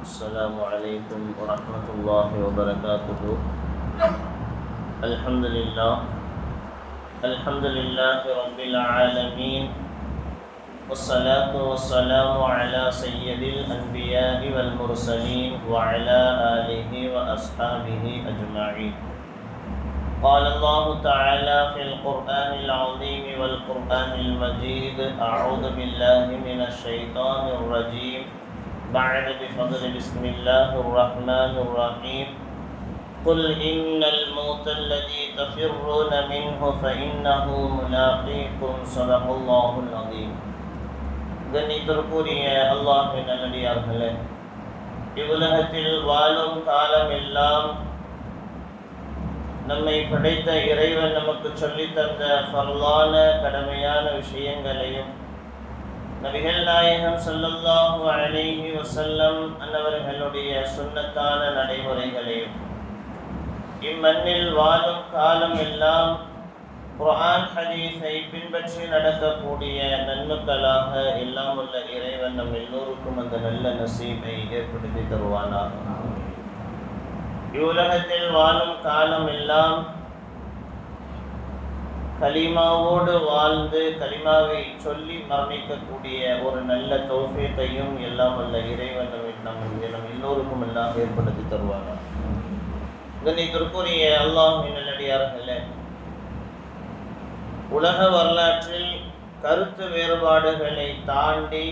السلام عليكم ورحمة الله وبركاته الحمد لله الحمد لله رب العالمين والصلاة والسلام على سيد الأنبياء والمرسلين وعلى آله وأصحابه أجمعين قال الله تعالى في القرآن العظيم والقرآن المجيد أعوذ بالله من الشيطان الرجيم بعد بفضل بسم الله الرحمن الرحيم قل إن الموت الذي تفرون منه فإنه ملاقيكم صدق الله العظيم கண்ணியத்திற்குரிய அல்லாஹின் நல்லடியார்களே இவ்வுலகத்தில் வாழும் காலமெல்லாம் நம்மை படைத்த இறைவன் நமக்கு சொல்லித் தந்த ஃபர்லான கடமையான விஷயங்களையும் நபிகள் நாயகம் ஸல்லல்லாஹு அலைஹி வஸல்லம் அன்னவர்களுடைய சுன்னத்தான நடைமுறைகளையும் இம்மண்ணில் வாழும் காலம் எல்லாம் குர்ஆன் ஹதீஸை பின்பற்றி நடக்கக்கூடிய நன்மக்களாக எல்லாம் உள்ள இறைவன் நம் எல்லோருக்கும் அந்த நல்ல நசீபை ஏற்படுத்தி தருவானாக இவ்வுலகத்தில் வாழும் காலம் எல்லாம் கலிமாவோடு வாழ்ந்து கலிமாவை சொல்லி மரணிக்கக்கூடிய ஒரு நல்ல தௌஃபீத்தையும் எல்லாம் வல்ல இறைவன் நம் நம் எல்லோருக்கும் எல்லாம் ஏற்படுத்தி தருவாங்க கண்ணியத்திற்குரிய அல்லாஹ் நல்லடியார்களே உலக வரலாற்றில் கருத்து வேறுபாடுகளை தாண்டி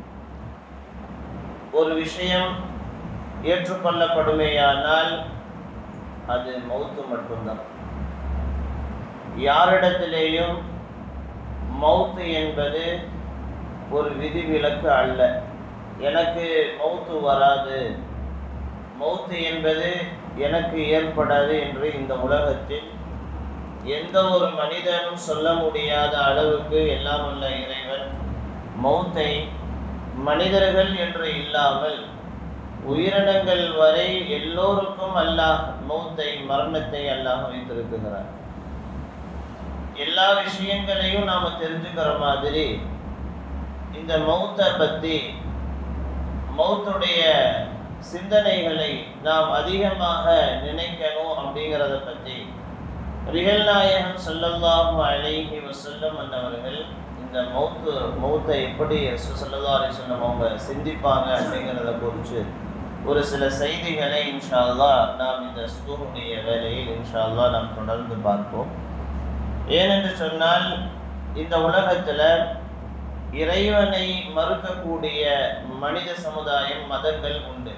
ஒரு விஷயம் ஏற்றுக்கொள்ளப்படுமேயானால் அது மௌத்து மட்டும்தான் யாரிடத்திலேயும் மௌத்து என்பது ஒரு விதிவிலக்கு அல்ல எனக்கு மௌத்து வராது மௌத்து என்பது எனக்கு ஏற்படாது என்று இந்த உலகத்தில் எந்த ஒரு மனிதனும் சொல்ல முடியாத அளவுக்கு எல்லாம் உள்ள இறைவன் மௌத்தை மனிதர்கள் என்று இல்லாமல் உயிரினங்கள் வரை எல்லோருக்கும் அல்லாஹ் மௌத்தை மரணத்தை அல்லாஹ் வைத்திருக்கிறார் எல்லா விஷயங்களையும் நாம தெரிஞ்சுக்கிற மாதிரி இந்த மௌத்தை பத்தி மௌத்துடைய சிந்தனைகளை நாம் அதிகமாக நினைக்கணும் அப்படிங்கிறத பற்றி ரிகல் நாயகம் சொல்லல்லாஹு அலைஹி வசல்லம் அன்னவர்கள் இந்த மௌத்து மௌத்தை எப்படி சொல்லல்லா அலி சொல்லம் அவங்க சிந்திப்பாங்க அப்படிங்கிறத குறித்து ஒரு சில செய்திகளை இன்ஷா அல்லா நாம் இந்த ஸ்கூலுடைய வேலையில் இன்ஷா அல்லா நாம் தொடர்ந்து பார்ப்போம் ஏனென்று சொன்னால் இந்த உலகத்தில் இறைவனை மறுக்கக்கூடிய மனித சமுதாயம் மதங்கள் உண்டு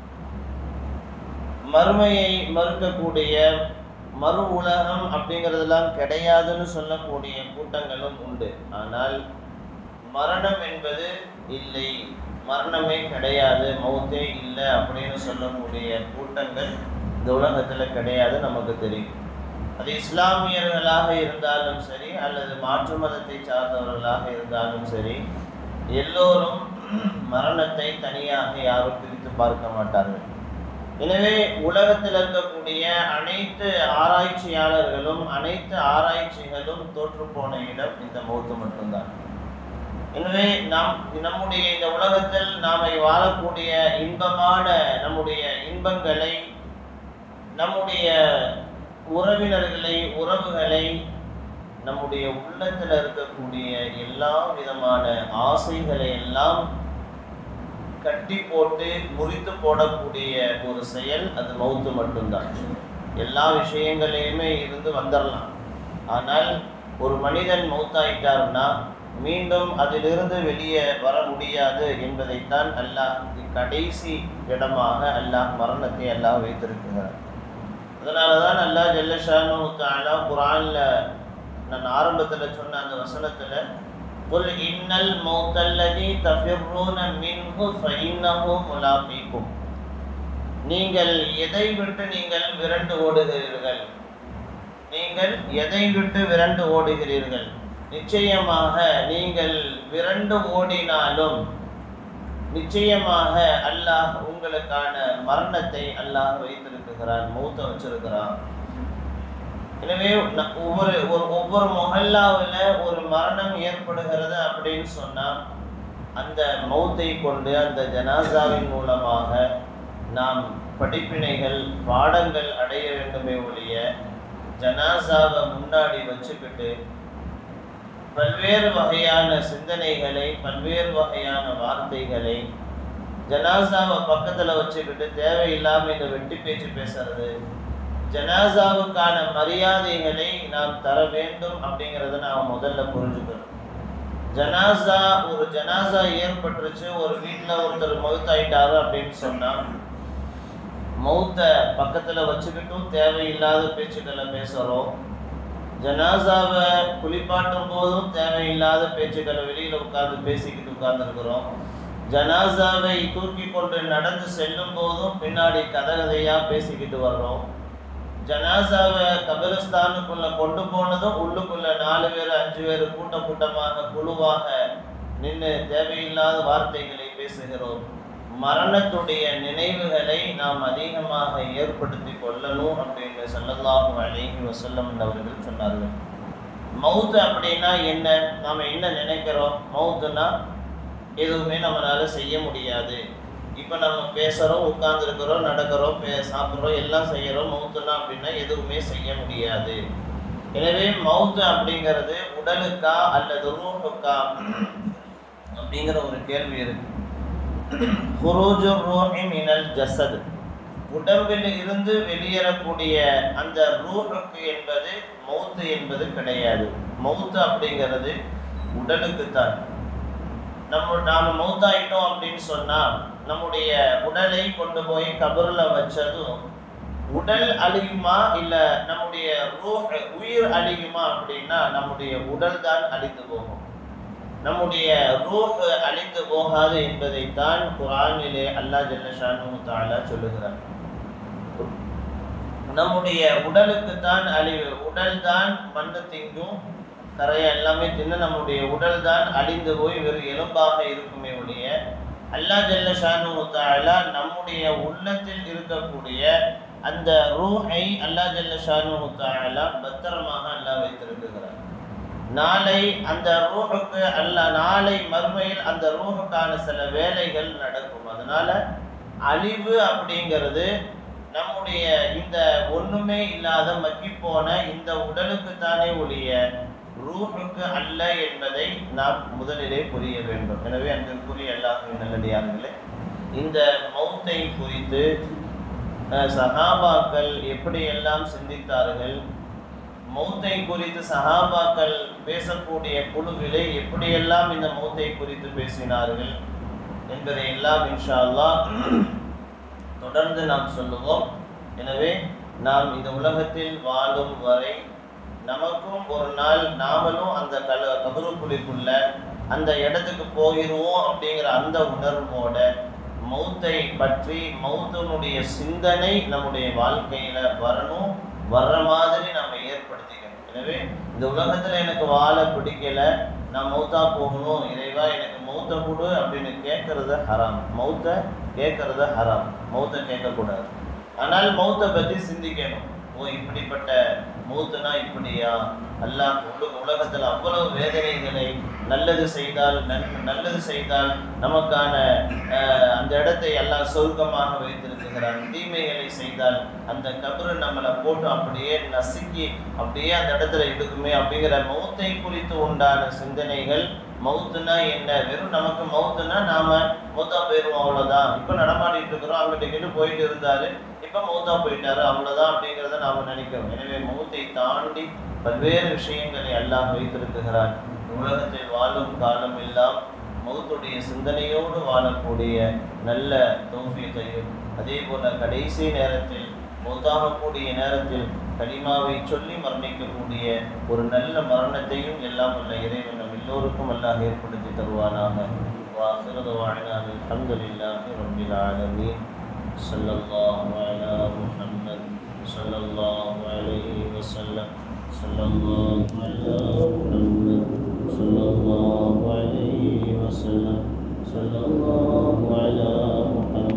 மறுமையை மறுக்கக்கூடிய மறு உலகம் அப்படிங்கிறதெல்லாம் கிடையாதுன்னு சொல்லக்கூடிய கூட்டங்களும் உண்டு ஆனால் மரணம் என்பது இல்லை மரணமே கிடையாது மௌத்தே இல்லை அப்படின்னு சொல்லக்கூடிய கூட்டங்கள் இந்த உலகத்தில் கிடையாது நமக்கு தெரியும் அது இஸ்லாமியர்களாக இருந்தாலும் சரி அல்லது மாற்று மதத்தை சார்ந்தவர்களாக இருந்தாலும் சரி எல்லோரும் மரணத்தை தனியாக யாரும் பிரித்து பார்க்க மாட்டார்கள் எனவே உலகத்தில் இருக்கக்கூடிய அனைத்து ஆராய்ச்சியாளர்களும் அனைத்து ஆராய்ச்சிகளும் தோற்று போன இடம் இந்த மௌத்து மட்டும்தான் எனவே நாம் நம்முடைய இந்த உலகத்தில் நாம வாழக்கூடிய இன்பமான நம்முடைய இன்பங்களை நம்முடைய உறவினர்களை உறவுகளை நம்முடைய உள்ளத்தில் இருக்கக்கூடிய எல்லா விதமான ஆசைகளை எல்லாம் கட்டி போட்டு முறித்து போடக்கூடிய ஒரு செயல் அது மௌத்து மட்டும்தான் எல்லா விஷயங்களையுமே இருந்து வந்துடலாம் ஆனால் ஒரு மனிதன் மௌத்தாயிட்டார்னா மீண்டும் அதிலிருந்து வெளியே வர முடியாது என்பதைத்தான் அல்லாஹ் கடைசி இடமாக அல்லாஹ் மரணத்தை அல்லாஹ் வைத்திருக்கிறார் அதனால தான் அல்லாஹ் ஜல்லஷானு தாலா குரானில் நான் ஆரம்பத்தில் சொன்ன அந்த வசனத்தில் قل إن الموت الذي تفرون منه فإنه ملاقيكم நீங்கள் எதை விட்டு நீங்கள் விரண்டு ஓடுகிறீர்கள் நீங்கள் எதை விட்டு விரண்டு ஓடுகிறீர்கள் நிச்சயமாக நீங்கள் விரண்டு ஓடினாலும் நிச்சயமாக அல்லாஹ் உங்களுக்கான மரணத்தை அல்லாஹ் வைத்திருக்கிறான் மௌத்த வச்சிருக்கிறான் எனவே ந- ஒவ்வொரு ஒரு ஒவ்வொரு மொஹல்லாவில் ஒரு மரணம் ஏற்படுகிறது அப்படின்னு சொன்னா அந்த மௌத்தை கொண்டு அந்த ஜனாசாவின் மூலமாக நாம் படிப்பினைகள் பாடங்கள் அடைய வேண்டுமே ஒழிய ஜனாசாவை முன்னாடி வச்சுக்கிட்டு பல்வேறு வகையான சிந்தனைகளை பல்வேறு வகையான வார்த்தைகளை ஜனாசாவை பக்கத்தில் வச்சுக்கிட்டு தேவையில்லாமல் இந்த வெட்டி பேச்சு பேசுறது ஜனாசாவுக்கான மரியாதைகளை நாம் தர வேண்டும் அப்படிங்கிறத நாம் முதல்ல புரிஞ்சுக்கணும் ஜனாசா ஒரு ஜனாசா ஏற்பட்டுருச்சு ஒரு வீட்டில் ஒருத்தர் மௌத்தாயிட்டாரு அப்படின்னு சொன்னால் மௌத்தை பக்கத்தில் வச்சுக்கிட்டும் தேவையில்லாத பேச்சுக்களை பேசுகிறோம் ஜனாசாவை குளிப்பாட்டும் போதும் தேவையில்லாத பேச்சுக்களை வெளியில் உட்கார்ந்து பேசிக்கிட்டு உட்கார்ந்துருக்குறோம் ஜனாசாவை தூக்கி கொண்டு நடந்து செல்லும் போதும் பின்னாடி கதை கதையாக பேசிக்கிட்டு வர்றோம் ஜனாசாவை கபிரஸ்தானுக்குள்ள கொண்டு போனதும் உள்ளுக்குள்ள நாலு பேர் அஞ்சு பேர் கூட்ட கூட்டமாக குழுவாக நின்று தேவையில்லாத வார்த்தைகளை பேசுகிறோம் மரணத்துடைய நினைவுகளை நாம் அதிகமாக ஏற்படுத்தி கொள்ளணும் அப்படின்னு சொல்லலாம் அழகி வசல்லம் அவர்கள் சொன்னார்கள் மவுத்து அப்படின்னா என்ன நாம் என்ன நினைக்கிறோம் மவுத்துனா எதுவுமே நம்மளால செய்ய முடியாது இப்போ நம்ம பேசுகிறோம் உட்கார்ந்துருக்கிறோம் நடக்கிறோம் பே சாப்பிட்றோம் எல்லாம் செய்கிறோம் மவுத்துனா அப்படின்னா எதுவுமே செய்ய முடியாது எனவே மவுத்து அப்படிங்கிறது உடலுக்கா அல்லது ரூஹுக்கா அப்படிங்கிற ஒரு கேள்வி இருக்கு குரூஜு ரூஹி மினல் ஜசத் உடம்பில் இருந்து வெளியேறக்கூடிய அந்த ரூஹுக்கு என்பது மவுத்து என்பது கிடையாது மவுத்து அப்படிங்கிறது உடலுக்கு தான் நம்ம நாம மௌத்தாயிட்டோம் அப்படின்னு சொன்னா நம்முடைய உடலை கொண்டு போய் கபர்ல வச்சதும் உடல் அழியுமா இல்ல நம்முடைய ரூஹ் உயிர் அழியுமா அப்படின்னா நம்முடைய உடல் தான் அழிந்து போகும் நம்முடைய ரூஹ் அழிந்து போகாது என்பதைத்தான் குரானிலே அல்லாஹ் ஜல்லஷானு தாலா சொல்லுகிறார் நம்முடைய உடலுக்கு தான் அழிவு உடல் தான் மண்ணு திங்கும் கரையை எல்லாமே தின்னு நம்முடைய உடல் தான் அழிந்து போய் வெறும் எலும்பாக இருக்குமே ஒழிய அல்லா ஜல்ல ஷானு தாலா நம்முடைய உள்ளத்தில் இருக்கக்கூடிய அந்த ரூஹை அல்லா ஜல்ல ஷானு தாலா பத்திரமாக அல்லாஹ் வைத்திருக்கிறார் நாளை அந்த ரூஹுக்கு அல்ல நாளை மறுமையில் அந்த ரூஹுக்கான சில வேலைகள் நடக்கும் அதனால அழிவு அப்படிங்கிறது நம்முடைய இந்த ஒண்ணுமே இல்லாத மக்கி போன இந்த உடலுக்கு தானே ஒழிய ரூஹுக்கு அல்ல என்பதை நாம் முதலிலே புரிய வேண்டும் எனவே அன்பிற்குரிய எல்லாருமே நல்லடியார்களே இந்த மௌத்தை குறித்து அஹ், சஹாபாக்கள் எப்படியெல்லாம் சிந்தித்தார்கள் மௌத்தை குறித்து சஹாபாக்கள் பேசக்கூடிய குழுவிலே எப்படியெல்லாம் இந்த மௌத்தை குறித்து பேசினார்கள் என்பதை எல்லாம் இன்ஷா அல்லாஹ் தொடர்ந்து நாம் சொல்லுவோம் எனவே நாம் இந்த உலகத்தில் வாழும் வரை நமக்கும் ஒரு நாள் நாமளும் அந்த கல கபருக்குழிக்குள்ள அந்த இடத்துக்கு போயிடுவோம் அப்படிங்கிற அந்த உணர்வோட மௌத்தை பற்றி மௌத்தனுடைய சிந்தனை நம்முடைய வாழ்க்கையில வரணும் வர்ற மாதிரி நம்ம ஏற்படுத்திக்கணும் எனவே இந்த உலகத்துல எனக்கு வாழ பிடிக்கல நான் மௌத்தா போகணும் இறைவா எனக்கு மௌத்த கொடு அப்படின்னு கேட்கறது ஹராம் மௌத்த கேட்கறது ஹராம் மௌத்த கேட்கக்கூடாது ஆனால் மௌத்தை பற்றி சிந்திக்கணும் ஓ இப்படிப்பட்ட மௌத்துனா இப்படியா அல்லாஹ் உலக உலகத்தில் அவ்வளவு வேதனைகளை நல்லது செய்தால் நன் நல்லது செய்தால் நமக்கான அஹ், அந்த இடத்தை எல்லாம் சொர்க்கமாக வைத்திருக்கிறான் தீமைகளை செய்தால் அந்த கபரு நம்மளை போட்டு அப்படியே நசுக்கி அப்படியே அந்த இடத்துல இருக்குமே அப்படிங்கிற மௌத்தை குறித்து உண்டான சிந்தனைகள் மௌத்துனா என்ன வெறும் நமக்கு மௌத்துனா நாம மௌத்தா போயிடுவோம் அவ்வளவுதான் இப்ப நடமாடிட்டு இருக்கிறோம் அங்கிட்ட கிட்ட போயிட்டு இருந்தாரு இப்ப மௌத்தா போயிட்டாரு அவ்வளவுதான் அப்படிங்கிறத நாம நினைக்கிறோம் எனவே மௌத்தை தாண்டி பல்வேறு விஷயங்களை அல்லாஹ் வைத்திருக்கிறான் உலகத்தில் வாழும் காலம் எல்லாம் மௌத்துடைய சிந்தனையோடு வாழக்கூடிய நல்ல தௌஃபீகையும் அதே போல கடைசி நேரத்தில் மௌத்தாகக்கூடிய நேரத்தில் கலிமாவை சொல்லி மரணிக்கக்கூடிய ஒரு நல்ல மரணத்தையும் எல்லாம் உள்ள இறைவன் நம் எல்லோருக்கும் அல்லாஹ் ஏற்படுத்தி தருவானாக وآخر دعوانا الحمد لله رب العالمين صلى الله على محمد صلى الله عليه وسلم صلى الله على محمد صلى الله عليه وسلم صلى الله على محمد